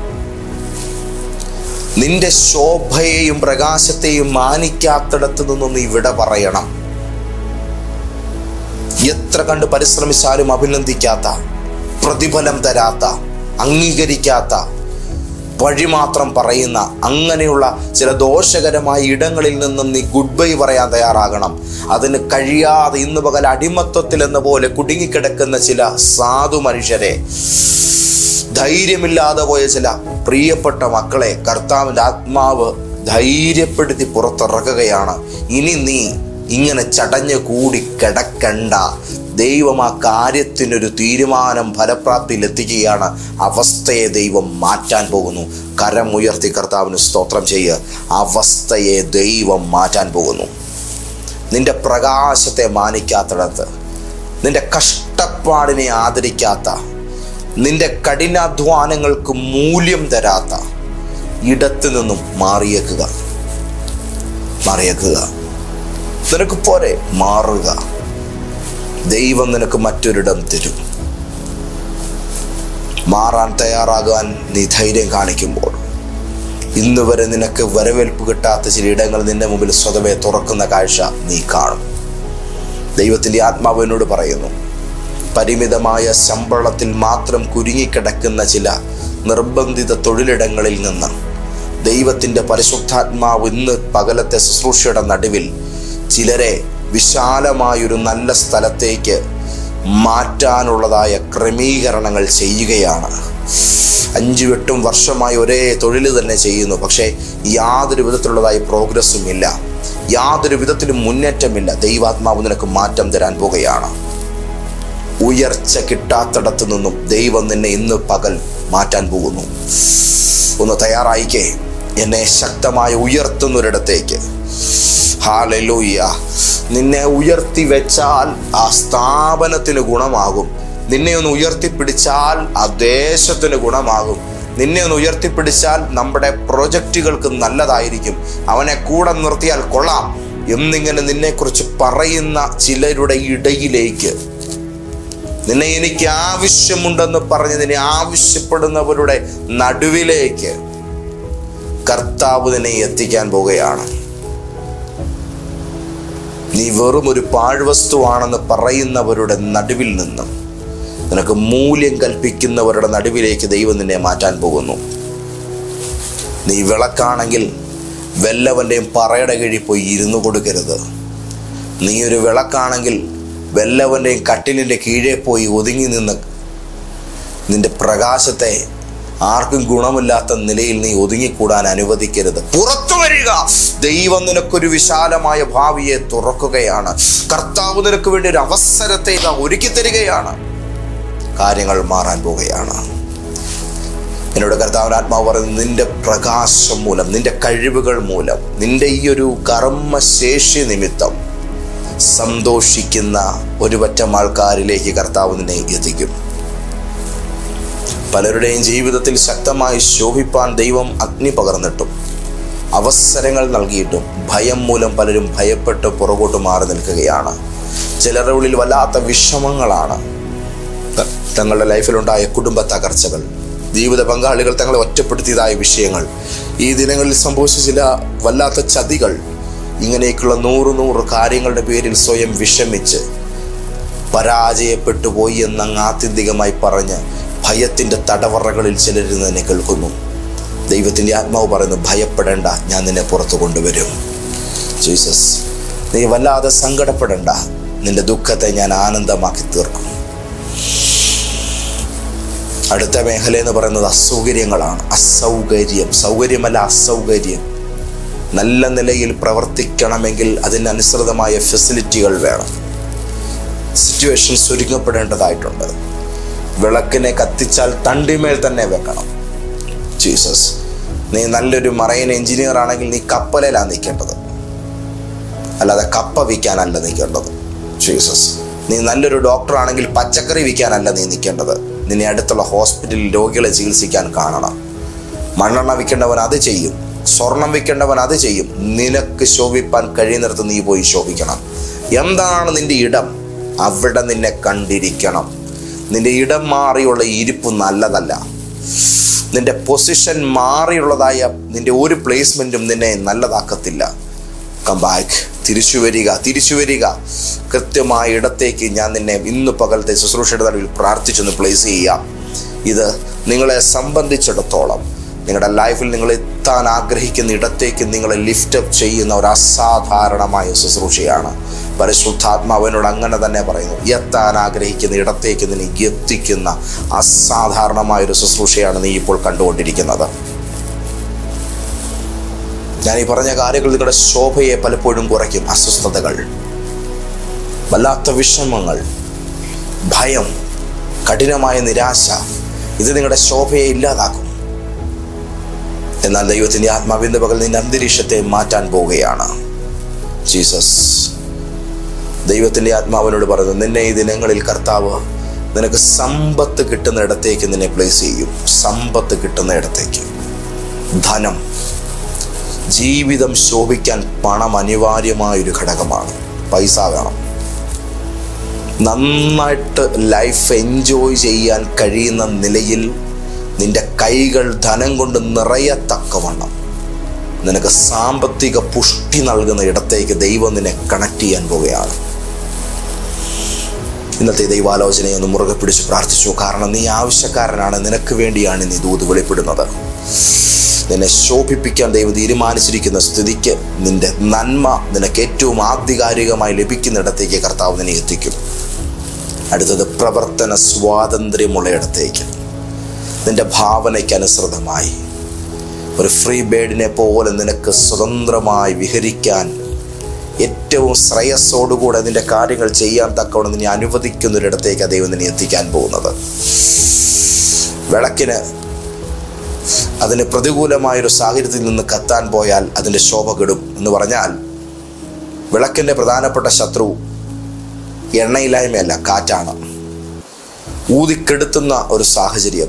നിന്റെ ശോഭയെയും പ്രകാശത്തെയും മാനിക്കാത്തിടത്ത് നിന്നും നീ വിട പറയണം എത്ര കണ്ട് പരിശ്രമിച്ചാലും അഭിനന്ദിക്കാത്ത പ്രതിഫലം തരാത്ത അംഗീകരിക്കാത്ത വഴി മാത്രം പറയുന്ന അങ്ങനെയുള്ള ചില ദോഷകരമായ ഇടങ്ങളിൽ നിന്നും നീ ഗുഡ് ബൈ പറയാൻ തയ്യാറാകണം അതിന് കഴിയാതെ ഇന്ന് പകൽ അടിമത്വത്തിൽ എന്ന പോലെ കുടുങ്ങിക്കിടക്കുന്ന ചില സാധു മനുഷ്യരെ ധൈര്യമില്ലാതെ പോയ ചില പ്രിയപ്പെട്ട മക്കളെ കർത്താവിൻ്റെ ആത്മാവ് ധൈര്യപ്പെടുത്തി പുറത്തിറക്കുകയാണ് ഇനി നീ ഇങ്ങനെ ചടഞ്ഞു കൂടി കിടക്കണ്ട ദൈവം ആ കാര്യത്തിനൊരു തീരുമാനം ഫലപ്രാപ്തിയിൽ എത്തിക്കുകയാണ് അവസ്ഥയെ ദൈവം മാറ്റാൻ പോകുന്നു കരമുയർത്തി കർത്താവിന് സ്തോത്രം ചെയ്യുക അവസ്ഥയെ ദൈവം മാറ്റാൻ പോകുന്നു നിന്റെ പ്രകാശത്തെ മാനിക്കാത്തിടത്ത് നിന്റെ കഷ്ടപ്പാടിനെ ആദരിക്കാത്ത നിന്റെ കഠിനാധ്വാനങ്ങൾക്ക് മൂല്യം തരാത്ത ഇടത്തു നിന്നും മാറിയേക്കുക മാറിയേക്കുക നിനക്ക് പോരെ മാറുക ദൈവം നിനക്ക് മറ്റൊരിടം തരും മാറാൻ തയ്യാറാകാൻ നീ ധൈര്യം കാണിക്കുമ്പോൾ ഇന്ന് വരെ നിനക്ക് വരവേൽപ്പ് കിട്ടാത്ത ചില ഇടങ്ങൾ നിന്റെ മുമ്പിൽ സ്വതവേ തുറക്കുന്ന കാഴ്ച നീ കാണും ദൈവത്തിൻ്റെ ആത്മാവ് എന്നോട് പറയുന്നു പരിമിതമായ ശമ്പളത്തിൽ മാത്രം കുരുങ്ങിക്കിടക്കുന്ന ചില നിർബന്ധിത തൊഴിലിടങ്ങളിൽ നിന്ന് ദൈവത്തിൻ്റെ പരിശുദ്ധാത്മാവ് ഇന്ന് പകലത്തെ ശുശ്രൂഷയുടെ നടുവിൽ ചിലരെ വിശാലമായൊരു നല്ല സ്ഥലത്തേക്ക് മാറ്റാനുള്ളതായ ക്രമീകരണങ്ങൾ ചെയ്യുകയാണ് അഞ്ചും എട്ടും വർഷമായി ഒരേ തൊഴിൽ തന്നെ ചെയ്യുന്നു പക്ഷേ യാതൊരു വിധത്തിലുള്ളതായ പ്രോഗ്രസ്സും ഇല്ല യാതൊരു വിധത്തിലും മുന്നേറ്റമില്ല ദൈവാത്മാവ് നിനക്ക് മാറ്റം തരാൻ പോകുകയാണ് ഉയർച്ച കിട്ടാത്തിടത്തു നിന്നും ദൈവം നിന്നെ ഇന്ന് പകൽ മാറ്റാൻ പോകുന്നു ഒന്ന് തയ്യാറായിക്കേ എന്നെ ശക്തമായി ഉയർത്തുന്നൊരിടത്തേക്ക് ഹാലലൂയ്യ നിന്നെ ഉയർത്തി വെച്ചാൽ ആ സ്ഥാപനത്തിന് ഗുണമാകും നിന്നെ ഒന്ന് ഉയർത്തിപ്പിടിച്ചാൽ ആ ദേശത്തിന് ഗുണമാകും നിന്നെ ഒന്ന് ഉയർത്തിപ്പിടിച്ചാൽ നമ്മുടെ പ്രൊജക്റ്റുകൾക്ക് നല്ലതായിരിക്കും അവനെ കൂടെ നിർത്തിയാൽ കൊള്ളാം എന്നിങ്ങനെ നിന്നെക്കുറിച്ച് പറയുന്ന ചിലരുടെ ഇടയിലേക്ക് നിന്നെ എനിക്ക് ആവശ്യമുണ്ടെന്ന് പറഞ്ഞ് നിന്നെ ആവശ്യപ്പെടുന്നവരുടെ നടുവിലേക്ക് കർത്താവ് നിന്നെ എത്തിക്കാൻ പോവുകയാണ് നീ വെറും ഒരു പാഴ്വസ്തുവാണെന്ന് പറയുന്നവരുടെ നടുവിൽ നിന്നും നിനക്ക് മൂല്യം കൽപ്പിക്കുന്നവരുടെ നടുവിലേക്ക് ദൈവം നിന്നെ മാറ്റാൻ പോകുന്നു നീ വിളക്കാണെങ്കിൽ വെല്ലവൻ്റെയും പറയുടെ കീഴിൽ പോയി ഇരുന്നു കൊടുക്കരുത് നീ ഒരു വിളക്കാണെങ്കിൽ വെല്ലവൻ്റെയും കട്ടിലിൻ്റെ കീഴെ പോയി ഒതുങ്ങി നിന്ന് നിന്റെ പ്രകാശത്തെ ആർക്കും ഗുണമില്ലാത്ത നിലയിൽ നീ ഒതുങ്ങിക്കൂടാൻ അനുവദിക്കരുത് പുറത്തു വരിക ദൈവം നിനക്കൊരു വിശാലമായ ഭാവിയെ തുറക്കുകയാണ് കർത്താവ് നിനക്ക് വേണ്ടി ഒരു അവസരത്തെ ഇതാ ഒരുക്കി തരികയാണ് കാര്യങ്ങൾ മാറാൻ പോവുകയാണ് എന്നോട് കർത്താവിൻ്റെ ആത്മാവ് പറയുന്നത് നിന്റെ പ്രകാശം മൂലം നിന്റെ കഴിവുകൾ മൂലം നിന്റെ ഈ ഒരു കർമ്മശേഷി നിമിത്തം സന്തോഷിക്കുന്ന ഒരു പറ്റം ആൾക്കാരിലേക്ക് കർത്താവ് നിന്നെ എത്തിക്കും പലരുടെയും ജീവിതത്തിൽ ശക്തമായി ശോഭിപ്പാൻ ദൈവം അഗ്നി പകർന്നിട്ടും അവസരങ്ങൾ നൽകിയിട്ടും ഭയം മൂലം പലരും ഭയപ്പെട്ട് പുറകോട്ട് മാറി നിൽക്കുകയാണ് ചിലരുടെ ഉള്ളിൽ വല്ലാത്ത വിഷമങ്ങളാണ് ത- തങ്ങളുടെ ലൈഫിലുണ്ടായ കുടുംബ തകർച്ചകൾ ജീവിത പങ്കാളികൾ തങ്ങളെ ഒറ്റപ്പെടുത്തിയതായ വിഷയങ്ങൾ ഈ ദിനങ്ങളിൽ സംഭവിച്ച ചില വല്ലാത്ത ചതികൾ ഇങ്ങനെയൊക്കെയുള്ള നൂറ് നൂറ് കാര്യങ്ങളുടെ പേരിൽ സ്വയം വിഷമിച്ച് പരാജയപ്പെട്ടു പോയി എന്നങ്ങ് ആത്യന്തികമായി പറഞ്ഞ് ഭയത്തിൻ്റെ തടവറകളിൽ ചിലരിൽ തന്നെ കേൾക്കുന്നു ദൈവത്തിൻ്റെ ആത്മാവ് പറയുന്നു ഭയപ്പെടേണ്ട ഞാൻ നിന്നെ പുറത്തു കൊണ്ടുവരും ജീസസ് നീ വല്ലാതെ സങ്കടപ്പെടേണ്ട നിന്റെ ദുഃഖത്തെ ഞാൻ ആനന്ദമാക്കി തീർക്കും അടുത്ത മേഖല എന്ന് പറയുന്നത് അസൗകര്യങ്ങളാണ് അസൗകര്യം സൗകര്യമല്ല അസൗകര്യം നല്ല നിലയിൽ പ്രവർത്തിക്കണമെങ്കിൽ അതിനനുസൃതമായ ഫെസിലിറ്റികൾ വേണം സിറ്റുവേഷൻസ് ഒരുങ്ങപ്പെടേണ്ടതായിട്ടുണ്ട് വിളക്കിനെ കത്തിച്ചാൽ തണ്ടിമേൽ തന്നെ വെക്കണം ജീസസ് നീ നല്ലൊരു മറൈൻ എഞ്ചിനീയർ ആണെങ്കിൽ നീ കപ്പലിലാണ് നിൽക്കേണ്ടത് അല്ലാതെ കപ്പ വിൽക്കാനല്ല നിൽക്കേണ്ടത് ജീസസ് നീ നല്ലൊരു ഡോക്ടർ ആണെങ്കിൽ പച്ചക്കറി വിൽക്കാനല്ല നീ നിൽക്കേണ്ടത് നിന്നെ അടുത്തുള്ള ഹോസ്പിറ്റലിൽ രോഗികളെ ചികിത്സിക്കാൻ കാണണം മണ്ണെണ്ണ വിൽക്കേണ്ടവൻ അത് ചെയ്യും സ്വർണം വിൽക്കേണ്ടവൻ അത് ചെയ്യും നിനക്ക് ശോഭിപ്പാൻ കഴിയുന്നിടത്ത് നീ പോയി ശോഭിക്കണം എന്താണ് നിന്റെ ഇടം അവിടെ നിന്നെ കണ്ടിരിക്കണം നിന്റെ ഇടം മാറിയുള്ള ഇരിപ്പ് നല്ലതല്ല നിന്റെ പൊസിഷൻ മാറിയുള്ളതായ നിന്റെ ഒരു പ്ലേസ്മെൻറ്റും നിന്നെ നല്ലതാക്കത്തില്ല കം ബാക്ക് തിരിച്ചു വരിക തിരിച്ചു വരിക കൃത്യമായ ഇടത്തേക്ക് ഞാൻ നിന്നെ ഇന്ന് പകലത്തെ ശുശ്രൂഷയുടെ നടുവിൽ പ്രാർത്ഥിച്ചൊന്ന് പ്ലേസ് ചെയ്യാം ഇത് നിങ്ങളെ സംബന്ധിച്ചിടത്തോളം നിങ്ങളുടെ ലൈഫിൽ നിങ്ങൾ എത്താൻ ആഗ്രഹിക്കുന്ന ഇടത്തേക്ക് നിങ്ങളെ ലിഫ്റ്റപ്പ് ചെയ്യുന്ന ഒരു അസാധാരണമായ ശുശ്രൂഷയാണ് പരിശുദ്ധാത്മാവിനോട് അങ്ങനെ തന്നെ പറയുന്നു എത്താൻ ആഗ്രഹിക്കുന്ന ഇടത്തേക്ക് നിന്നെ എത്തിക്കുന്ന അസാധാരണമായ ഒരു ശുശ്രൂഷയാണ് നീ ഇപ്പോൾ കണ്ടുകൊണ്ടിരിക്കുന്നത് ഞാൻ ഈ പറഞ്ഞ കാര്യങ്ങൾ നിങ്ങളുടെ ശോഭയെ പലപ്പോഴും കുറയ്ക്കും അസ്വസ്ഥതകൾ വല്ലാത്ത വിഷമങ്ങൾ ഭയം കഠിനമായ നിരാശ ഇത് നിങ്ങളുടെ ശോഭയെ ഇല്ലാതാക്കും എന്നാൽ ദൈവത്തിൻ്റെ ആത്മാവിൻ്റെ പകൽ നിന്റെ അന്തരീക്ഷത്തെ മാറ്റാൻ പോവുകയാണ് ജീസസ് ദൈവത്തിൻ്റെ ആത്മാവിനോട് പറഞ്ഞു നിന്നെ ഈ ദിനങ്ങളിൽ കർത്താവ് നിനക്ക് സമ്പത്ത് കിട്ടുന്ന ഇടത്തേക്ക് നിന്നെ പ്ലേസ് ചെയ്യും സമ്പത്ത് കിട്ടുന്ന ഇടത്തേക്ക് ധനം ജീവിതം ശോഭിക്കാൻ പണം അനിവാര്യമായ ഒരു ഘടകമാണ് പൈസ വേണം നന്നായിട്ട് ലൈഫ് എൻജോയ് ചെയ്യാൻ കഴിയുന്ന നിലയിൽ നിന്റെ കൈകൾ ധനം കൊണ്ട് നിറയത്തക്കവണ്ണം നിനക്ക് സാമ്പത്തിക പുഷ്ടി നൽകുന്ന ഇടത്തേക്ക് ദൈവം നിന്നെ കണക്ട് ചെയ്യാൻ പോവുകയാണ് ഇന്നത്തെ ദൈവാലോചനയെ ഒന്ന് മുറുകെ പിടിച്ച് പ്രാർത്ഥിച്ചു കാരണം നീ ആവശ്യക്കാരനാണ് നിനക്ക് വേണ്ടിയാണ് നീ ദൂത് വെളിപ്പെടുന്നത് നിന്നെ ശോഭിപ്പിക്കാൻ ദൈവം തീരുമാനിച്ചിരിക്കുന്ന സ്ഥിതിക്ക് നിന്റെ നന്മ നിനക്ക് ഏറ്റവും ആധികാരികമായി ലഭിക്കുന്നിടത്തേക്ക് കർത്താവ് നിന്നെ എത്തിക്കും അടുത്തത് പ്രവർത്തന സ്വാതന്ത്ര്യമുള്ള ഇടത്തേക്ക് നിന്റെ ഭാവനയ്ക്ക് അനുസൃതമായി ഒരു ഫ്രീ ബേഡിനെ പോലെ നിനക്ക് സ്വതന്ത്രമായി വിഹരിക്കാൻ ഏറ്റവും ശ്രേയസ്സോടുകൂടെ നിന്റെ കാര്യങ്ങൾ ചെയ്യാൻ തക്കവണ്ണം നിന്നെ അനുവദിക്കുന്ന ഒരിടത്തേക്ക് ദൈവം നിന്നെ എത്തിക്കാൻ പോകുന്നത് വിളക്കിന് അതിന് പ്രതികൂലമായൊരു സാഹചര്യത്തിൽ നിന്ന് കത്താൻ പോയാൽ അതിൻ്റെ ശോഭ കെടും എന്ന് പറഞ്ഞാൽ വിളക്കിൻ്റെ പ്രധാനപ്പെട്ട ശത്രു എണ്ണയില്ലായ്മയല്ല കാറ്റാണ് ഊതിക്കെടുത്തുന്ന ഒരു സാഹചര്യം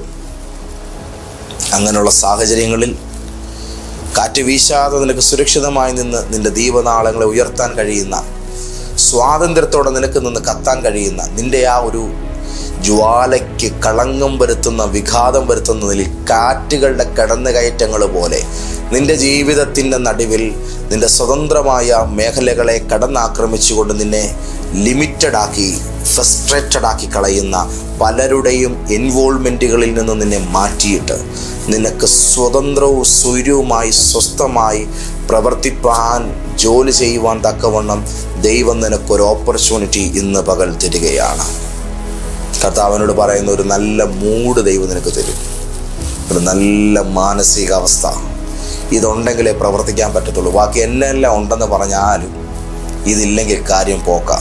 അങ്ങനെയുള്ള സാഹചര്യങ്ങളിൽ കാറ്റ് വീശാതെ നിനക്ക് സുരക്ഷിതമായി നിന്ന് നിന്റെ ദീപനാളങ്ങളെ ഉയർത്താൻ കഴിയുന്ന സ്വാതന്ത്ര്യത്തോടെ നിനക്ക് നിന്ന് കത്താൻ കഴിയുന്ന നിന്റെ ആ ഒരു ജ്വാലയ്ക്ക് കളങ്കം വരുത്തുന്ന വിഘാതം വരുത്തുന്ന നിലയിൽ കാറ്റുകളുടെ കടന്നുകയറ്റങ്ങൾ പോലെ നിന്റെ ജീവിതത്തിൻ്റെ നടുവിൽ നിന്റെ സ്വതന്ത്രമായ മേഖലകളെ കടന്നാക്രമിച്ചുകൊണ്ട് നിന്നെ ലിമിറ്റഡ് ആക്കി ഫ്രസ്ട്രേറ്റഡ് ആക്കി കളയുന്ന പലരുടെയും ഇൻവോൾവ്മെൻറ്റുകളിൽ നിന്ന് നിന്നെ മാറ്റിയിട്ട് നിനക്ക് സ്വതന്ത്രവും സ്വൈര്യവുമായി സ്വസ്ഥമായി പ്രവർത്തിപ്പാൻ ജോലി ചെയ്യുവാൻ തക്കവണ്ണം ദൈവം നിനക്കൊരു ഓപ്പർച്യൂണിറ്റി ഇന്ന് പകൽ തരികയാണ് കർത്താവിനോട് പറയുന്ന ഒരു നല്ല മൂഡ് ദൈവം നിനക്ക് തരും ഒരു നല്ല മാനസികാവസ്ഥ ഇതുണ്ടെങ്കിലേ പ്രവർത്തിക്കാൻ പറ്റത്തുള്ളൂ ബാക്കി എന്നെല്ലാം ഉണ്ടെന്ന് പറഞ്ഞാലും ഇതില്ലെങ്കിൽ കാര്യം പോക്കാം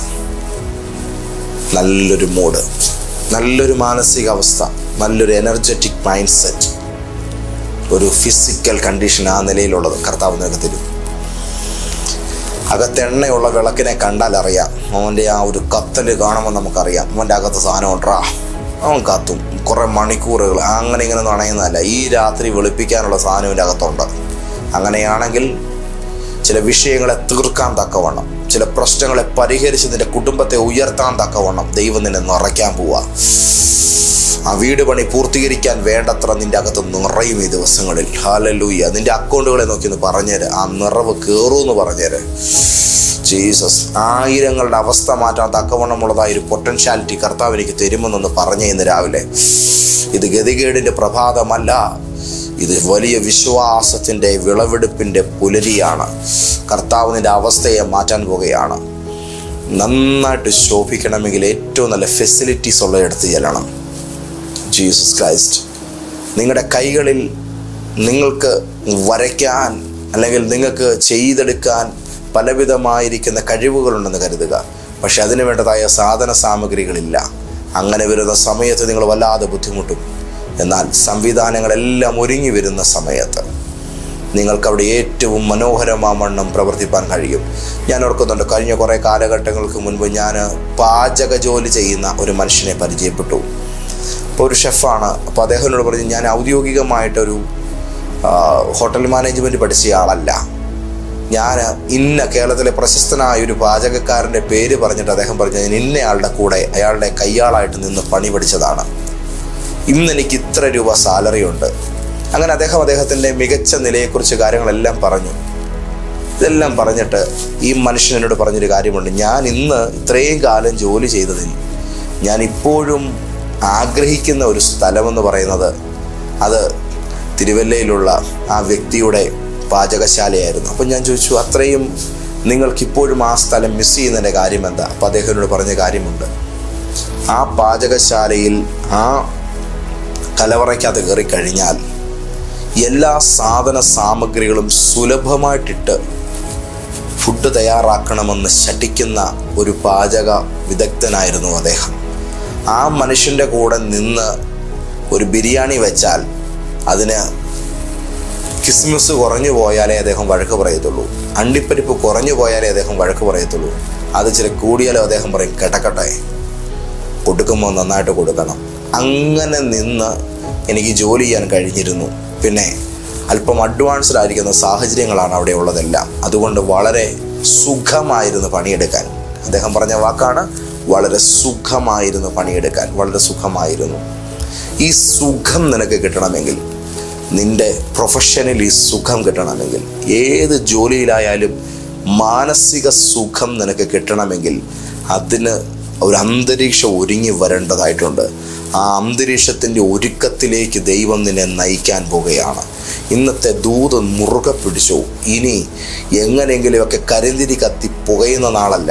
നല്ലൊരു മൂഡ് നല്ലൊരു മാനസികാവസ്ഥ നല്ലൊരു എനർജറ്റിക് മൈൻഡ് സെറ്റ് ഒരു ഫിസിക്കൽ കണ്ടീഷൻ ആ നിലയിലുള്ളത് കർത്താവ് നിനക്ക് തരും അകത്ത് എണ്ണയുള്ള വിളക്കിനെ കണ്ടാൽ അറിയാം അവൻ്റെ ആ ഒരു കത്തൽ കാണുമ്പോൾ നമുക്കറിയാം അവൻ്റെ അകത്ത് സാധനം ഉണ്ടാ അവൻ കത്തും കുറേ മണിക്കൂറുകൾ അങ്ങനെ ഇങ്ങനെ നണയുന്നതല്ല ഈ രാത്രി വെളുപ്പിക്കാനുള്ള സാധനം എൻ്റെ അകത്തുണ്ട് അങ്ങനെയാണെങ്കിൽ ചില വിഷയങ്ങളെ തീർക്കാൻ തക്കവണ്ണം ചില പ്രശ്നങ്ങളെ പരിഹരിച്ച് നിന്റെ കുടുംബത്തെ ഉയർത്താൻ തക്കവണ്ണം ദൈവം നിന്നെ നിറയ്ക്കാൻ പോവാ ആ വീട് പണി പൂർത്തീകരിക്കാൻ വേണ്ടത്ര നിന്റെ അകത്ത് നിറയും ഈ ദിവസങ്ങളിൽ ഹാലലൂയ നിന്റെ അക്കൗണ്ടുകളെ നോക്കി ഒന്ന് പറഞ്ഞേര് ആ നിറവ് കയറൂ എന്ന് പറഞ്ഞേര് ജീസസ് ആയിരങ്ങളുടെ അവസ്ഥ മാറ്റാൻ തക്കവണ്ണമുള്ളതായ ഒരു പൊട്ടൻഷ്യാലിറ്റി കർത്താവ് എനിക്ക് തരുമെന്നൊന്ന് പറഞ്ഞേ ഇന്ന് രാവിലെ ഇത് ഗതികേടിൻ്റെ പ്രഭാതമല്ല ഇത് വലിയ വിശ്വാസത്തിൻ്റെ വിളവെടുപ്പിൻ്റെ പുലരിയാണ് കർത്താവ് നിന്റെ അവസ്ഥയെ മാറ്റാൻ പോകുകയാണ് നന്നായിട്ട് ശോഭിക്കണമെങ്കിൽ ഏറ്റവും നല്ല ഫെസിലിറ്റീസ് ഉള്ള ഇടത്ത് ചെല്ലണം ജീസസ് ക്രൈസ്റ്റ് നിങ്ങളുടെ കൈകളിൽ നിങ്ങൾക്ക് വരയ്ക്കാൻ അല്ലെങ്കിൽ നിങ്ങൾക്ക് ചെയ്തെടുക്കാൻ പലവിധമായിരിക്കുന്ന കഴിവുകളുണ്ടെന്ന് കരുതുക പക്ഷെ അതിന് വേണ്ടതായ സാധന സാമഗ്രികളില്ല അങ്ങനെ വരുന്ന സമയത്ത് നിങ്ങൾ വല്ലാതെ ബുദ്ധിമുട്ടും എന്നാൽ സംവിധാനങ്ങളെല്ലാം ഒരുങ്ങി വരുന്ന സമയത്ത് നിങ്ങൾക്കവിടെ ഏറ്റവും മനോഹരമാവണ്ണം പ്രവർത്തിപ്പാൻ കഴിയും ഞാൻ ഓർക്കുന്നുണ്ട് കഴിഞ്ഞ കുറേ കാലഘട്ടങ്ങൾക്ക് മുൻപ് ഞാൻ പാചക ജോലി ചെയ്യുന്ന ഒരു മനുഷ്യനെ പരിചയപ്പെട്ടു അപ്പോൾ ഒരു ഷെഫാണ് അപ്പോൾ അദ്ദേഹത്തിനോട് പറഞ്ഞു ഞാൻ ഔദ്യോഗികമായിട്ടൊരു ആ, ഹോട്ടൽ മാനേജ്മെൻറ്റ് പഠിച്ച ആളല്ല ഞാൻ ഇന്ന കേരളത്തിലെ പ്രശസ്തനായ ഒരു പാചകക്കാരൻ്റെ പേര് പറഞ്ഞിട്ട് അദ്ദേഹം പറഞ്ഞു ഞാൻ ഇന്നയാളുടെ കൂടെ അയാളുടെ കയ്യാളായിട്ട് നിന്ന് പണി പഠിച്ചതാണ് ഇന്ന് എനിക്ക് ഇത്ര രൂപ സാലറി ഉണ്ട് അങ്ങനെ അദ്ദേഹം അദ്ദേഹത്തിൻ്റെ മികച്ച നിലയെക്കുറിച്ച് കാര്യങ്ങളെല്ലാം പറഞ്ഞു ഇതെല്ലാം പറഞ്ഞിട്ട് ഈ മനുഷ്യൻ എന്നോട് പറഞ്ഞൊരു കാര്യമുണ്ട് ഞാൻ ഇന്ന് ഇത്രയും കാലം ജോലി ചെയ്തതിൽ ഞാൻ ഇപ്പോഴും ആഗ്രഹിക്കുന്ന ഒരു സ്ഥലമെന്ന് പറയുന്നത് അത് തിരുവല്ലയിലുള്ള ആ വ്യക്തിയുടെ പാചകശാലയായിരുന്നു അപ്പം ഞാൻ ചോദിച്ചു അത്രയും നിങ്ങൾക്കിപ്പോഴും ആ സ്ഥലം മിസ് ചെയ്യുന്നതിൻ്റെ കാര്യം എന്താ അപ്പം അദ്ദേഹം എന്നോട് പറഞ്ഞ കാര്യമുണ്ട് ആ പാചകശാലയിൽ ആ കലവറയ്ക്കകത്ത് കയറി കഴിഞ്ഞാൽ എല്ലാ സാധന സാമഗ്രികളും സുലഭമായിട്ടിട്ട് ഫുഡ് തയ്യാറാക്കണമെന്ന് ശഠിക്കുന്ന ഒരു പാചക വിദഗ്ധനായിരുന്നു അദ്ദേഹം ആ മനുഷ്യൻ്റെ കൂടെ നിന്ന് ഒരു ബിരിയാണി വെച്ചാൽ അതിന് കിസ്മിസ് കുറഞ്ഞു പോയാലേ അദ്ദേഹം വഴക്ക് പറയത്തുള്ളൂ അണ്ടിപ്പരിപ്പ് കുറഞ്ഞു പോയാലേ അദ്ദേഹം വഴക്ക് പറയത്തുള്ളൂ അത് ചില കൂടിയാലും അദ്ദേഹം പറയും കെട്ടക്കട്ടെ കൊടുക്കുമ്പോൾ നന്നായിട്ട് കൊടുക്കണം അങ്ങനെ നിന്ന് എനിക്ക് ജോലി ചെയ്യാൻ കഴിഞ്ഞിരുന്നു പിന്നെ അല്പം അഡ്വാൻസ്ഡ് ആയിരിക്കുന്ന സാഹചര്യങ്ങളാണ് അവിടെ ഉള്ളതെല്ലാം അതുകൊണ്ട് വളരെ സുഖമായിരുന്നു പണിയെടുക്കാൻ അദ്ദേഹം പറഞ്ഞ വാക്കാണ് വളരെ സുഖമായിരുന്നു പണിയെടുക്കാൻ വളരെ സുഖമായിരുന്നു ഈ സുഖം നിനക്ക് കിട്ടണമെങ്കിൽ നിന്റെ പ്രൊഫഷനിൽ ഈ സുഖം കിട്ടണമെങ്കിൽ ഏത് ജോലിയിലായാലും മാനസിക സുഖം നിനക്ക് കിട്ടണമെങ്കിൽ അതിന് ഒരു അന്തരീക്ഷം ഒരുങ്ങി വരേണ്ടതായിട്ടുണ്ട് ആ അന്തരീക്ഷത്തിൻ്റെ ഒരുക്കത്തിലേക്ക് ദൈവം നിന്നെ നയിക്കാൻ പോവുകയാണ് ഇന്നത്തെ ദൂത് മുറുകെ പിടിച്ചു ഇനി എങ്ങനെയെങ്കിലുമൊക്കെ കരിന്തിരി കത്തി പുകയുന്ന നാളല്ല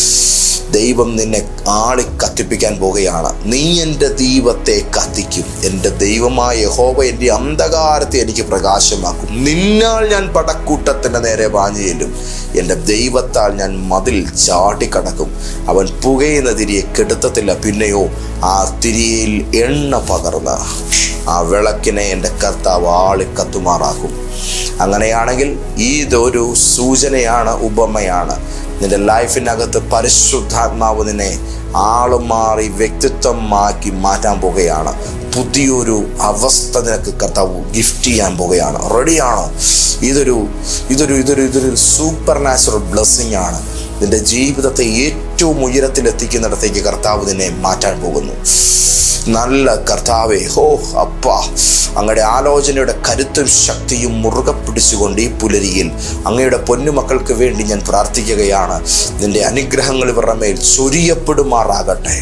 ദൈവം നിന്നെ ആളി കത്തിപ്പിക്കാൻ പോവുകയാണ് നീ എൻ്റെ ദീപത്തെ കത്തിക്കും എൻ്റെ ദൈവമായ യഹോവ എൻ്റെ അന്ധകാരത്തെ എനിക്ക് പ്രകാശമാക്കും നിന്നാൽ ഞാൻ പടക്കൂട്ടത്തിൻ്റെ നേരെ പാഞ്ഞു ചെല്ലും എൻ്റെ ദൈവത്താൽ ഞാൻ മതിൽ ചാട്ടിക്കടക്കും അവൻ പുകയുന്ന തിരിയെ കെടുത്തത്തില്ല പിന്നെയോ ആ തിരിയിൽ എണ്ണ പകർന്ന് ആ വിളക്കിനെ എൻ്റെ കർത്താവ് ആളി കത്തുമാറാക്കും അങ്ങനെയാണെങ്കിൽ ഇതൊരു സൂചനയാണ് ഉപമയാണ് നിന്റെ ലൈഫിനകത്ത് പരിശുദ്ധാത്മാവ് നിന്നെ ആളും മാറി വ്യക്തിത്വമാക്കി മാറ്റാൻ പോകുകയാണ് പുതിയൊരു അവസ്ഥ നിനക്ക് കർത്താവ് ഗിഫ്റ്റ് ചെയ്യാൻ പോകുകയാണ് റെഡിയാണോ ഇതൊരു ഇതൊരു ഇതൊരു ഇതൊരു സൂപ്പർ നാച്ചുറൽ ബ്ലെസ്സിങ് ആണ് നിന്റെ ജീവിതത്തെ ഏറ്റവും ഉയരത്തിലെത്തിക്കുന്നിടത്തേക്ക് കർത്താവ് നിന്നെ മാറ്റാൻ പോകുന്നു നല്ല കർത്താവേ ഹോ അപ്പ അങ്ങയുടെ ആലോചനയുടെ കരുത്തും ശക്തിയും മുറുകെ പിടിച്ചുകൊണ്ട് ഈ പുലരിയിൽ അങ്ങയുടെ പൊന്നുമക്കൾക്ക് വേണ്ടി ഞാൻ പ്രാർത്ഥിക്കുകയാണ് നിന്റെ അനുഗ്രഹങ്ങൾ ഇവരുടെ മേൽ ചൊരിയപ്പെടുമാറാകട്ടെ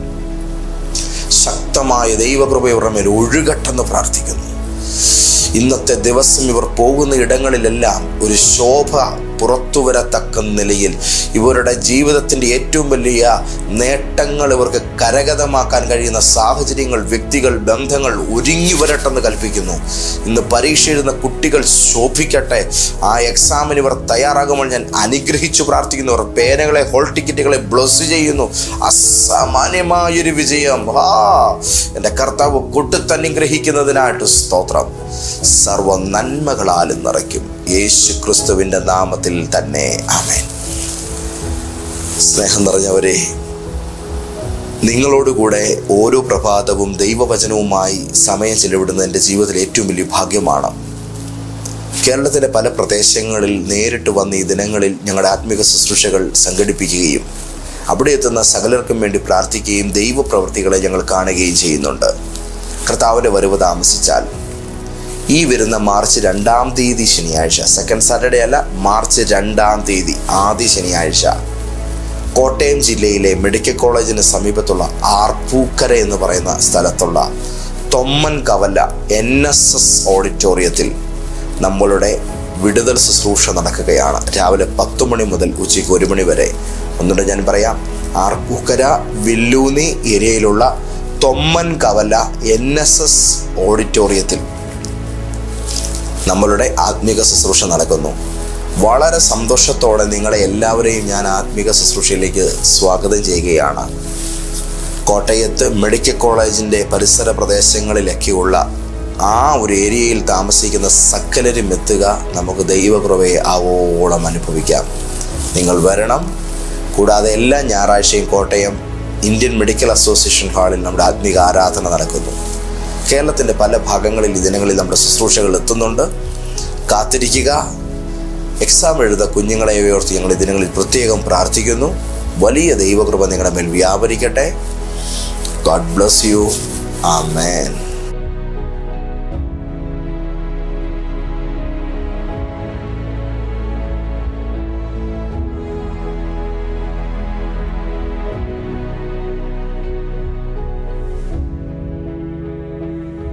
ശക്തമായ ദൈവകൃപ ഇവരുടെ മേൽ ഒഴുകട്ടെന്ന് പ്രാർത്ഥിക്കുന്നു ഇന്നത്തെ ദിവസം ഇവർ പോകുന്ന ഇടങ്ങളിലെല്ലാം ഒരു ശോഭ പുറത്തു വരത്തക്ക നിലയിൽ ഇവരുടെ ജീവിതത്തിൻ്റെ ഏറ്റവും വലിയ നേട്ടങ്ങൾ ഇവർക്ക് കരഗതമാക്കാൻ കഴിയുന്ന സാഹചര്യങ്ങൾ വ്യക്തികൾ ബന്ധങ്ങൾ ഒരുങ്ങി വരട്ടെന്ന് കൽപ്പിക്കുന്നു ഇന്ന് പരീക്ഷ എഴുതുന്ന കുട്ടികൾ ശോഭിക്കട്ടെ ആ എക്സാമിന് ഇവർ തയ്യാറാകുമ്പോൾ ഞാൻ അനുഗ്രഹിച്ചു പ്രാർത്ഥിക്കുന്നു ഇവർ പേനകളെ ഹോൾ ടിക്കറ്റുകളെ ബ്ലസ് ചെയ്യുന്നു അസാമാന്യമായൊരു വിജയം ആ എൻ്റെ കർത്താവ് കൊടുത്തനുഗ്രഹിക്കുന്നതിനായിട്ട് സ്തോത്രം സർവ നന്മകളാലും നിറയ്ക്കും യേശു ക്രിസ്തുവിൻ്റെ നാമത്തിൽ തന്നെ ആമേൻ സ്നേഹം നിറഞ്ഞവരെ നിങ്ങളോടുകൂടെ ഓരോ പ്രഭാതവും ദൈവവചനവുമായി സമയം ചെലവിടുന്നത് എൻ്റെ ജീവിതത്തിൽ ഏറ്റവും വലിയ ഭാഗ്യമാണ് കേരളത്തിലെ പല പ്രദേശങ്ങളിൽ നേരിട്ട് വന്ന് ഈ ദിനങ്ങളിൽ ഞങ്ങളുടെ ആത്മിക ശുശ്രൂഷകൾ സംഘടിപ്പിക്കുകയും അവിടെ എത്തുന്ന സകലർക്കും വേണ്ടി പ്രാർത്ഥിക്കുകയും ദൈവപ്രവൃത്തികളെ ഞങ്ങൾ കാണുകയും ചെയ്യുന്നുണ്ട് കർത്താവിൻ്റെ വരവ് താമസിച്ചാൽ ഈ വരുന്ന മാർച്ച് രണ്ടാം തീയതി ശനിയാഴ്ച സെക്കൻഡ് സാറ്റർഡേ അല്ല മാർച്ച് രണ്ടാം തീയതി ആദ്യ ശനിയാഴ്ച കോട്ടയം ജില്ലയിലെ മെഡിക്കൽ കോളേജിന് സമീപത്തുള്ള ആർപ്പൂക്കര എന്ന് പറയുന്ന സ്ഥലത്തുള്ള തൊമ്മൻ കവല എൻ എസ് എസ് ഓഡിറ്റോറിയത്തിൽ നമ്മളുടെ വിടുതൽ ശുശ്രൂഷ നടക്കുകയാണ് രാവിലെ പത്ത് മണി മുതൽ ഉച്ചയ്ക്ക് ഒരു മണി വരെ ഒന്നുകൂടെ ഞാൻ പറയാം ആർപ്പൂക്കര വില്ലൂന്നി ഏരിയയിലുള്ള തൊമ്മൻ കവല എൻ എസ് എസ് ഓഡിറ്റോറിയത്തിൽ നമ്മളുടെ ആത്മീക ശുശ്രൂഷ നടക്കുന്നു വളരെ സന്തോഷത്തോടെ നിങ്ങളെ എല്ലാവരെയും ഞാൻ ആത്മീക ശുശ്രൂഷയിലേക്ക് സ്വാഗതം ചെയ്യുകയാണ് കോട്ടയത്ത് മെഡിക്കൽ കോളേജിൻ്റെ പരിസര പ്രദേശങ്ങളിലൊക്കെയുള്ള ആ ഒരു ഏരിയയിൽ താമസിക്കുന്ന സകലരും എത്തുക നമുക്ക് ദൈവകൃപയെ ആവോളം അനുഭവിക്കാം നിങ്ങൾ വരണം കൂടാതെ എല്ലാ ഞായറാഴ്ചയും കോട്ടയം ഇന്ത്യൻ മെഡിക്കൽ അസോസിയേഷൻ ഹാളിൽ നമ്മുടെ ആത്മീക ആരാധന നടക്കുന്നു കേരളത്തിൻ്റെ പല ഭാഗങ്ങളിൽ ഈ ദിനങ്ങളിൽ നമ്മുടെ ശുശ്രൂഷകൾ എത്തുന്നുണ്ട് കാത്തിരിക്കുക എക്സാം എഴുത കുഞ്ഞുങ്ങളെ ഓർത്ത് ഞങ്ങൾ ഈ ദിനങ്ങളിൽ പ്രത്യേകം പ്രാർത്ഥിക്കുന്നു വലിയ ദൈവകൃപ നിങ്ങളുടെ മേൽ വ്യാപരിക്കട്ടെ ഗോഡ് ബ്ലസ് യു ആമേൻ